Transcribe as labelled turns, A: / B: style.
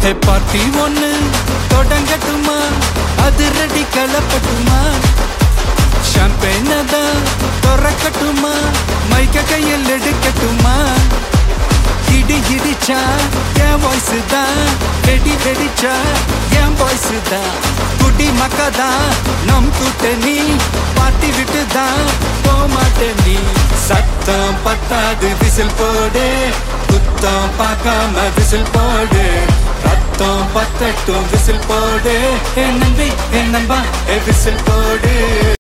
A: ஹே party ஒண்ணு தொடங்கட்டுமா அது ready கலப்பட்டுமா ஷாம்பெயின தான் திறக்கட்டுமா மைக்க கையில் எடுக்கட்டுமா இடி இடிச்சா என் வாய்ஸ் தான் வெடி வெடிச்சா என் வாய்ஸ் தான் குடி மக்கா தான் நம் கூட்டணி பாட்டி விட்டு தான் போமாட்டேன் நீ சத்தம் பத்தாது விசில் போடு குத்தம் பார்க்காம விசில் போடு ரத்தம் பத்தட்டும் விசில் போடு என் நம்பி என் நம்பா விசில் போடு